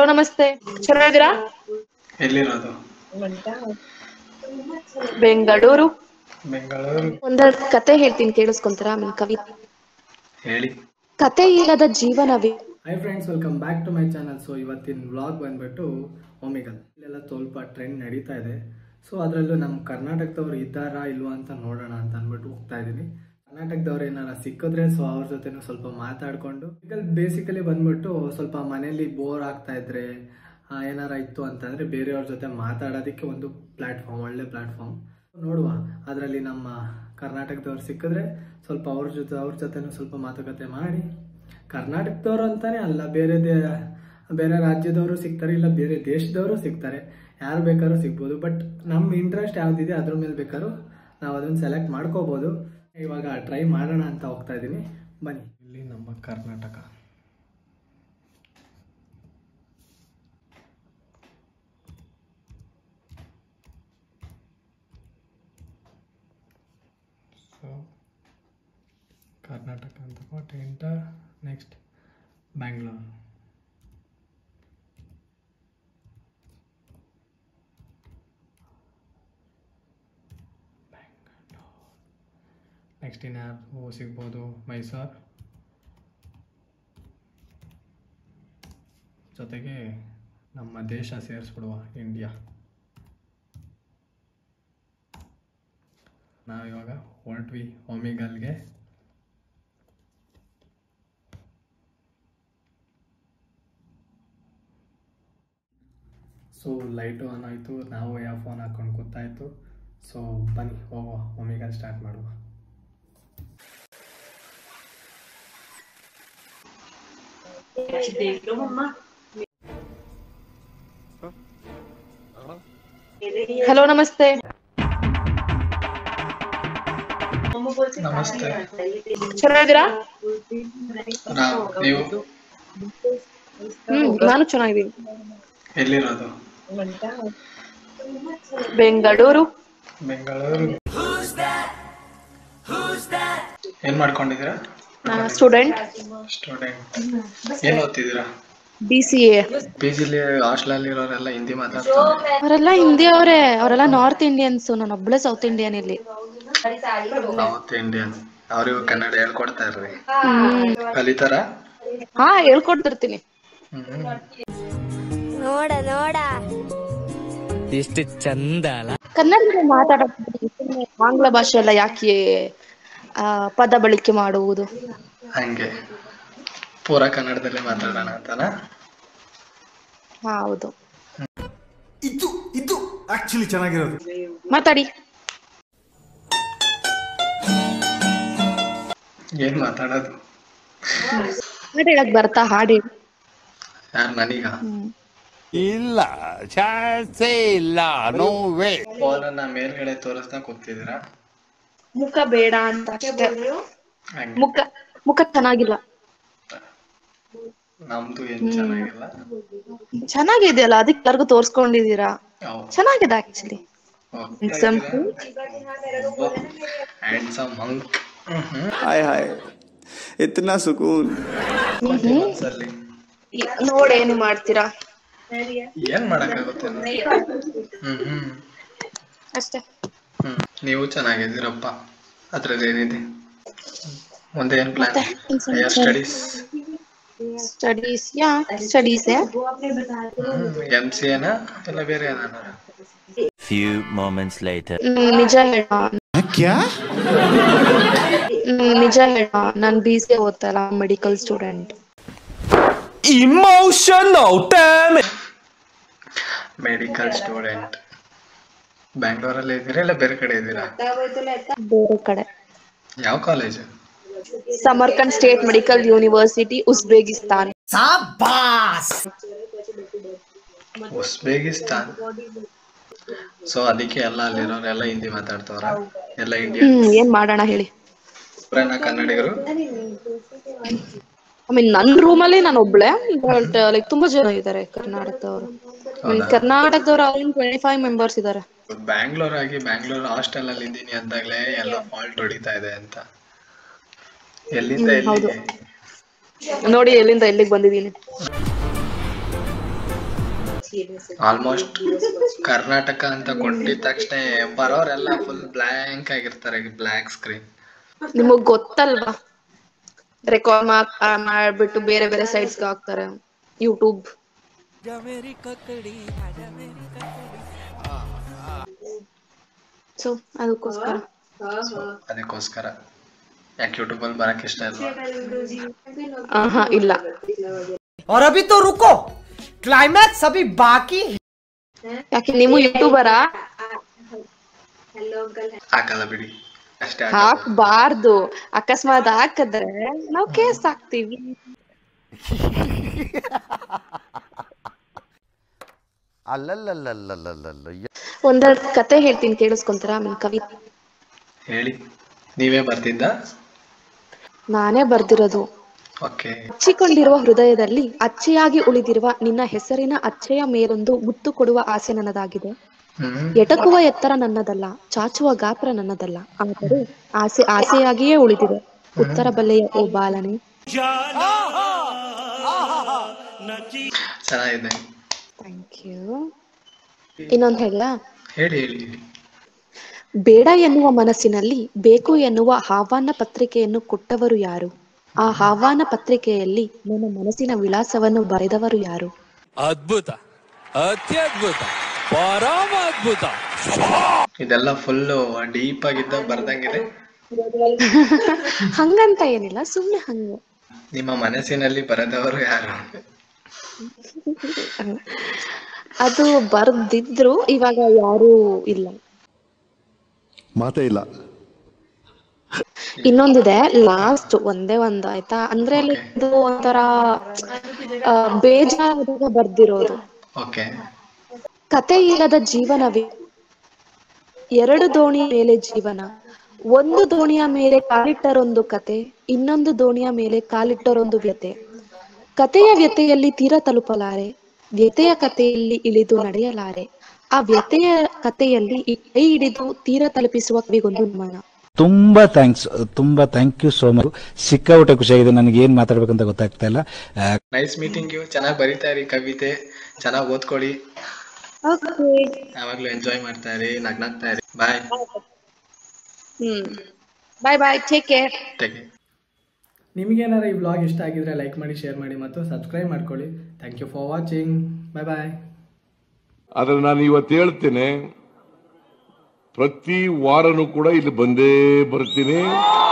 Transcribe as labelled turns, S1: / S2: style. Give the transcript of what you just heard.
S1: Hello ನಮಸ್ತೆ ಚೆನ್ನಾಗಿದ್ದೀರಾ
S2: ಎಲ್ಲಿರೋದು
S1: ಬೆಂಗಳೂರು
S2: ಬೆಂಗಳೂರು
S1: ಒಂದೆರಡು ಕತೆ ಹೇಳ್ತೀನಿ ಕೇಳಿಸ್ಕೊಂತೀರಾ ಆಮೇಲೆ ಕವಿ
S2: ಹೇಳಿ
S1: ಕತೆ ಇಲ್ಲದ ಜೀವನವೇ
S3: hi friends welcome back to my channel so ಇವತ್ತಿನ ವ್ಲಾಗ್ ಬಂದ್ಬಿಟ್ಟು ಒಮಿಗಲ್ ಇಲ್ಲೆಲ್ಲ ಸ್ವಲ್ಪ ಟ್ರೆಂಡ್ ನಡೀತಾ ಇದೆ ಸೊ ಅದರಲ್ಲೂ ನಮ್ಮ ಕರ್ನಾಟಕದವ್ರು ಇದ್ದಾರಾ ಇಲ್ವಾ ಅಂತ ನೋಡೋಣ ಅಂತ ಅಂದ್ಬಿಟ್ಟು ಹೋಗ್ತಾ ಇದ್ದೀನಿ ಕರ್ನಾಟಕದವ್ರು ಏನಾರ ಸಿಕ್ಕಿದ್ರೆ ಸೊ ಅವ್ರ ಜೊತೆನೂ ಸ್ವಲ್ಪ ಮಾತಾಡ್ಕೊಂಡು ಬೇಸಿಕಲಿ ಬಂದ್ಬಿಟ್ಟು ಸ್ವಲ್ಪ ಮನೇಲಿ ಬೋರ್ ಆಗ್ತಾ ಇದ್ರೆ ಆ, ಏನಾರ ಇತ್ತು ಅಂತಂದ್ರೆ ಬೇರೆಯವ್ರ ಜೊತೆ ಮಾತಾಡೋದಕ್ಕೆ ಒಂದು ಪ್ಲಾಟ್ಫಾರ್ಮ್ ಒಳ್ಳೆ ಪ್ಲಾಟ್ಫಾರ್ಮ್ ನೋಡುವ ಅದರಲ್ಲಿ ನಮ್ಮ ಕರ್ನಾಟಕದವ್ರು ಸಿಕ್ಕಿದ್ರೆ ಸ್ವಲ್ಪ ಅವ್ರ ಜೊತೆ ಅವ್ರ ಜೊತೆನೂ ಸ್ವಲ್ಪ ಮಾತುಕತೆ ಮಾಡಿ ಕರ್ನಾಟಕದವರು ಅಂತಾನೆ ಅಲ್ಲ ಬೇರೆ ದೇ ಬೇರೆ ರಾಜ್ಯದವರು ಸಿಗ್ತಾರೆ ಇಲ್ಲ ಬೇರೆ ದೇಶದವರು ಸಿಗ್ತಾರೆ ಯಾರು ಬೇಕಾದ್ರೂ ಸಿಗ್ಬೋದು ಬಟ್ ನಮ್ಮ ಇಂಟ್ರೆಸ್ಟ್ ಯಾವ್ದಿದೆ ಅದ್ರ ಮೇಲೆ ಬೇಕಾದ್ರೂ ನಾವು ಅದನ್ನು ಸೆಲೆಕ್ಟ್ ಮಾಡ್ಕೋಬೋದು ಇವಾಗ ಟ್ರೈ ಮಾಡೋಣ ಅಂತ ಹೋಗ್ತಾ ಇದ್ದೀನಿ ಬನ್ನಿ ಇಲ್ಲಿ ನಮ್ಮ ಕರ್ನಾಟಕ ಸೊ ಕರ್ನಾಟಕ ಅಂತ ಕೊಟ್ಟು ಎಂಟರ್ ನೆಕ್ಸ್ಟ್ ಬ್ಯಾಂಗ್ಳೂರು ನೆಕ್ಸ್ಟ್ ಇನ್ಯಾರು ಸಿಗ್ಬೋದು ಮೈಸೂರು ಜೊತೆಗೆ ನಮ್ಮ ದೇಶ ಸೇರಿಸ್ಬಿಡುವ ಇಂಡಿಯಾ ನಾವಿವಾಗ ಹೊರಟ್ವಿ ಒಮಿಗಲ್ಗೆ ಸೊ ಲೈಟು ಆನ್ ಆಯಿತು ನಾವು ಯಾವ ಫೋನ್ ಹಾಕೊಂಡು ಗೊತ್ತಾಯಿತು ಸೊ ಬನ್ನಿ ಹೋಗುವ ಒಮಿಗಲ್ ಸ್ಟಾರ್ಟ್ ಮಾಡುವ
S1: ಹಲೋ ನಮಸ್ತೆ
S2: ನಮಸ್ತೆ
S1: ಚೆನ್ನಾಗಿದ್ದೀರಾ
S2: ನಾವು ನೀವು
S1: ಹ್ಮ್ ನಾನು ಚೆನ್ನಾಗಿದ್ದೀನಿ
S2: ಎಲ್ಲಿರೋದು
S1: ಬೆಂಗಳೂರು
S2: ಬೆಂಗಳೂರು ಏನ್ ಮಾಡ್ಕೊಂಡಿದ್ದೀರಾ
S1: ಸ್ಟೂಡೆಂಟ್
S2: ಸ್ಟೂಡೆಂಟ್ ಏನ್ ಓದ್ತಿದ್ದೀರಾ
S1: ಬಿ ಸಿ ಎ
S2: ಪಿ ಜಿಲಿ ಹಾಸ್ಟೆಲಲ್ಲಿ ಇರೋರೆಲ್ಲ ಹಿಂದಿ ಮಾತಾಡ್ತಾರೆ
S1: ಅವರೆಲ್ಲ ಹಿಂದಿ ಅವರೇ ಅವರೆಲ್ಲ ನಾರ್ತ್ ಇಂಡಿಯನ್ಸ್ ನಾನು ಒಬ್ಳೆ ಸೌತ್ ಇಂಡಿಯನ್ ಇಲ್ಲಿ
S2: ಸೌತ್ ಇಂಡಿಯನ್ ಅವ್ರಿಗೂ ಕನ್ನಡ ಹೇಳ್ಕೊಡ್ತಾ ಇರ್ರಿ
S1: ಹ್ಮ್
S2: ಕಲಿತಾರ
S1: ಹಾ ಹೇಳ್ಕೊಡ್ತಿರ್ತೀನಿ
S2: ಹ್ಮ್
S4: ನೋಡ ನೋಡ
S5: ಎಷ್ಟು ಚಂದ ಅಲ್ಲ
S1: ಕನ್ನಡದಲ್ಲಿ ಮಾತಾಡೋದು ಸುಮ್ನೆ ಆಂಗ್ಲ ಭಾಷೆ ಎಲ್ಲ ಯಾಕೆ ಆ, ಪದ ಬಳಕೆ ಮಾಡುವುದು
S2: ಹಂಗೆ ಪೂರಾ ಕನ್ನಡದಲ್ಲೇ ಮಾತಾಡೋಣ ಅಂತನಾ
S1: ಹಾ, ಹೌದು
S6: ಇದು ಇದು ಆಕ್ಚುಲಿ ಚೆನ್ನಾಗಿರೋದು
S1: ಮಾತಾಡಿ
S2: ಏನ್ ಮಾತಾಡೋದು
S1: ಹಾಡು ಹೇಳಕ್ ಬರ್ತಾ ಹಾಡಿ
S2: ಯಾರು ನನೀಗ
S5: ಇಲ್ಲ ಚಾನ್ಸೇ ಇಲ್ಲ ನೋ ವೇ
S2: ಫೋನನ್ನ ಮೇಲ್ಗಡೆ ತೋರಿಸ್ತಾ ಕೂತಿದ್ದೀರಾ
S1: ಮುಖ ಬೇಡ ಅಂತ ಅಷ್ಟೇ
S2: ಹಂಗೆ
S1: ಮುಖ ಮುಖ ಚೆನ್ನಾಗಿಲ್ಲ
S2: ನಮ್ದು ಏನ್ ಚೆನ್ನಾಗಿಲ್ಲ
S1: ಚೆನ್ನಾಗಿದೆಯಲ್ಲ ಅದಕ್ಕೆ ಎಲ್ಲರಿಗೂ ತೋರ್ಸ್ಕೊಂಡಿದೀರಾ
S2: ಹೌದು.
S1: ಚೆನ್ನಾಗಿದೆ ಆಕ್ಚುಲಿ
S2: ಹೋಗ್ತಾ ಹ್ಯಾಂಡ್ಸಮ್ ಹಂಕ್
S6: हाय हाय इतना सुकून
S2: ಮನ್ಸಲ್ಲಿ
S1: ನೋಡಿ ಏನು ಮಾಡ್ತೀರಾ
S2: ಏನ್ ಮಾಡಕ್ಕಾಗುತ್ತೆ ಹ್ಮ್ ಹ್ಮ್
S1: ಅಷ್ಟೇ
S2: ಹ್ಮ್ ನೀವು ಚೆನ್ನಾಗಿದ್ದೀರಪ್ಪ ಅದ್ರದ್ದು ಏನಿದೆ ಮುಂದೆ ಏನ್ ಪ್ಲಾನ್ ಹೈಯರ್ ಸ್ಟಡೀಸ್
S1: ಸ್ಟಡೀಸ್ ಯಾ ಸ್ಟಡೀಸ್
S2: ಎಂ ಸಿ ಎನ ಇಲ್ಲ ಬೇರೆ ಏನಾರ
S5: ಫ್ಯೂ moments later
S1: ನಿಜ ಹೇಳ
S6: क्या
S1: ನಿಜ ಹೇಳ ನಾನ್ ಬಿ ಸಿ ಓದ್ತಾ ಇಲ್ಲ medical student
S5: emotional damn it
S2: medical student ಬ್ಯಾಂಗ್ಳೂರಲ್ಲಿ ಇದ್ದೀರಾ ಇಲ್ಲ ಬೇರೆ ಕಡೆ ಇದ್ದೀರಾ
S1: ಬೇರೆ ಕಡೆ
S2: ಯಾವ college
S1: Samarkand state medical university Uzbekistan
S2: Uzbekistan so ಅದಕ್ಕೆ ಎಲ್ಲ ಅಲ್ಲಿರೋರೆಲ್ಲ ಹಿಂದಿ ಮಾತಾಡ್ತವ್ರ ಎಲ್ಲ ಇಂಡಿಯನ್
S1: ಹ್ಮ್ ಏನ್ ಮಾಡೋಣ ಹೇಳಿ
S2: ಕನ್ನಡಿಗರು
S1: ಐ ಮೀನ್ ನನ್ ರೂಮ್ ಅಲ್ಲಿ ನಾನು ಒಬ್ಳೆ ಬಟ್ ಲೈಕ್ ತುಂಬಾ ಜನ ಇದಾರೆ ಕರ್ನಾಟಕದವರು ಕರ್ನಾಟಕದವ್ರು ಅವ್ರು ಟ್ವೆಂಟಿ ಫೈವ್ ಮೆಂಬರ್ಸ್ ಇದಾರೆ
S2: ಬ್ಯಾಂಗ್ಳೂರ್ ಆಗಿ ಬ್ಯಾಂಗ್ಳೂರ್ ಹಾಸ್ಟೆಲ್ ಅಲ್ಲಿ ಇದ್ದೀನಿ ಅಂದಾಗ್ಲೇ ಎಲ್ಲ ಫಾಲ್ಟ್ ಹೊಡಿತಾ ಇದೆ ಅಂತ ಎಲ್ಲಿಂದ
S1: ಹೌದು.
S2: ಎಲ್ಲಿಗೆ
S1: ನೋಡಿ ಎಲ್ಲಿಂದ ಎಲ್ಲಿಗೆ ಬಂದಿದ್ದೀನಿ
S2: ಆಲ್ಮೋಸ್ಟ್ ಕರ್ನಾಟಕ ಅಂತ ಕೊಟ್ಟಿದ ತಕ್ಷಣ ಬರೋರೆಲ್ಲ ಫುಲ್ ಬ್ಲ್ಯಾಂಕ್ ಆಗಿರ್ತಾರೆ ಬ್ಲ್ಯಾಕ್ ಸ್ಕ್ರೀನ್
S1: ನಿಮಗ್ ಗೊತ್ತಲ್ವಾ ರೆಕಾರ್ಡ್ ಮಾಡ್ಬಿಟ್ಟು ಬೇರೆ ಬೇರೆ sites ಗೆ ಹಾಕ್ತಾರೆ ಯೂಟ್ಯೂಬ್ ಸೊ ಅದಕ್ಕೋಸ್ಕರ
S2: ಅದಕ್ಕೋಸ್ಕರ ಯಾಕೆ ಯೂಟ್ಯೂಬ್ ಅಲ್ಲಿ ಬರಕ್ ಇಷ್ಟ ಇಲ್ವಾ
S1: ಆಹಾ ಇಲ್ಲ
S7: और अभी तो रुको क्लाइमैक्स अभी बाकी है
S1: ಯಾಕೆ ನೀವು ಯೂಟ್ಯೂಬರಾ
S2: ಹಾಕಲ್ಲ ಬಿಡಿ ಅಷ್ಟೇ ಹಾಕೋದು.
S1: ಹಾಕ್ಬಾರ್ದು ಅಕಸ್ಮಾತ್ ಹಾಕಿದ್ರೆ ನಾವ್ ಕೇಸ್ ಹಾಕ್ತಿವಿ ಒಂದೆರಡು ಕತೆ ಹೇಳ್ತೀನಿ ಕೇಳಿಸ್ಕೊಂತಾರ ಆಮೇಲೆ ಕವಿ
S2: ಹೇಳಿ ನೀವೇ ಬರ್ತಿದ್ದ
S1: ನಾನೇ ಬರ್ದಿರೋದು
S2: ಓಕೆ
S1: ಹಚ್ಚಿಕೊಂಡಿರುವ ಹೃದಯದಲ್ಲಿ ಅಚ್ಚೆಯಾಗಿ ಉಳಿದಿರುವ ನಿನ್ನ ಹೆಸರಿನ ಅಚ್ಚೆಯ ಮೇಲೊಂದು ಮುತ್ತು ಕೊಡುವ ಆಸೆ ನನ್ನದಾಗಿದೆ
S2: ಹ್ಮ್
S1: ಎಟಕುವ ಎತ್ತರ ನನ್ನದಲ್ಲ ಚಾಚುವ ಗಾತ್ರ ನನ್ನದಲ್ಲ ಆದರೆ ಆಸೆ ಆಸೆಯಾಗಿಯೇ ಉಳಿದಿದೆ ಉತ್ತರ ಬಲ್ಲೆಯ ಓ ಬಾಲನೆ
S2: ಚೆನ್ನಾಗಿದೆ
S1: ಥ್ಯಾಂಕ್ ಯು ಇನ್ನೊಂದ್ ಹೇಳ
S2: ಹೇಳಿ ಹೇಳಿ ಹೇಳಿ
S1: ಬೇಡ ಎನ್ನುವ ಮನಸ್ಸಿನಲ್ಲಿ ಬೇಕು ಎನ್ನುವ ಆಹ್ವಾನ ಪತ್ರಿಕೆಯನ್ನು ಕೊಟ್ಟವರು ಯಾರು ಆ ಆಹ್ವಾನ ಪತ್ರಿಕೆಯಲ್ಲಿ ನನ್ನ ಮನಸ್ಸಿನ ವಿಳಾಸವನ್ನು ಬರೆದವರು ಯಾರು
S5: ಅದ್ಭುತ ಅತ್ಯದ್ಭುತ ಪರಮ ಅದ್ಭುತ
S2: ಇದೆಲ್ಲ ಫುಲ್ ಡೀಪ್ ಆಗಿದ್ದ ಬರ್ದಂಗಿದೆ
S1: ಹಂಗಂತ ಏನಿಲ್ಲ ಸುಮ್ನೆ ಹಂಗೆ
S2: ನಿಮ್ಮ ಮನಸ್ಸಿನಲ್ಲಿ ಬರೆದವರು ಯಾರು
S1: ಅದು ಬರ್ದಿದ್ರು ಇವಾಗ ಯಾರು ಇಲ್ಲ
S6: ಮಾತೇ ಇಲ್ಲ
S1: ಇನ್ನೊಂದಿದೆ ಲಾಸ್ಟ್ ಒಂದೇ ಒಂದ್ ಆಯ್ತಾ ಅಂದ್ರೆ like ಇದು ಒಂಥರ ಆ, ಬೇಜಾರಾದಾಗ ಬರ್ದಿರೋದು
S2: ಓಕೆ
S1: ಕತೆ ಇಲ್ಲದ ಜೀವನವೇ ಎರಡು ದೋಣಿಯ ಮೇಲೆ ಜೀವನ ಒಂದು ದೋಣಿಯ ಮೇಲೆ ಕಾಲಿಟ್ಟರೊಂದು ಕತೆ ಇನ್ನೊಂದು ದೋಣಿಯ ಮೇಲೆ ಕಾಲಿಟ್ಟರೊಂದು ವ್ಯತೆ ಕತೆಯ ವ್ಯತೆಯಲ್ಲಿ ತೀರ ತಲುಪಲಾರೆ ವ್ಯತೆಯ ಕಥೆಯಲ್ಲಿ ಇಳಿದು ನಡೆಯಲಾರೆ ಆ ವ್ಯತೆಯ ಕಥೆಯಲ್ಲಿ ಈ ಕೈ ಹಿಡಿದು ತೀರ ತಲುಪಿಸುವ ಕವಿಗೊಂದು ನಮನ
S8: ತುಂಬಾ ಥ್ಯಾಂಕ್ಸ್ ತುಂಬಾ ಥ್ಯಾಂಕ್ ಯು ಸೋ ಮಚ್ ಸಿಕ್ಕಾಪಟ್ಟೆ ಖುಷಿಯಾಗಿದೆ ನನಗೆ ಏನ್ ಮಾತಾಡ್ಬೇಕಂತ ಗೊತ್ತಾಗ್ತಾ ಇಲ್ಲ ಆ,
S2: ನೈಸ್ ಮೀಟಿಂಗ್ ಯು ಚೆನ್ನಾಗಿ ಬರಿತಾ ಇರಿ ಕವಿತೆ ಚೆನ್ನಾಗಿ ಓದ್ಕೊಳ್ಳಿ ಯಾವಾಗ್ಲೂ ಎಂಜಾಯ್ ಮಾಡ್ತಾ ಇರಿ ನಗ್ನಾಗ್ತಾ ಇರಿ bye
S1: hmm bye bye take care
S2: take
S3: ನಿಮಗೇನಾರ ಈ ವ್ಲಾಗ್ ಇಷ್ಟ ಆಗಿದ್ರೆ ಲೈಕ್ ಮಾಡಿ ಶೇರ್ ಮಾಡಿ ಮತ್ತು ಸಬ್ಸ್ಕ್ರೈಬ್ ಮಾಡ್ಕೊಳ್ಳಿ thank you for watching bye bye
S9: ಆದ್ರೆ ನಾನು ಇವತ್ತು ಹೇಳ್ತೇನೆ ಪ್ರತಿ ವಾರನೂ ಕೂಡ ಇಲ್ಲಿ ಬಂದೇ ಬರ್ತೀನಿ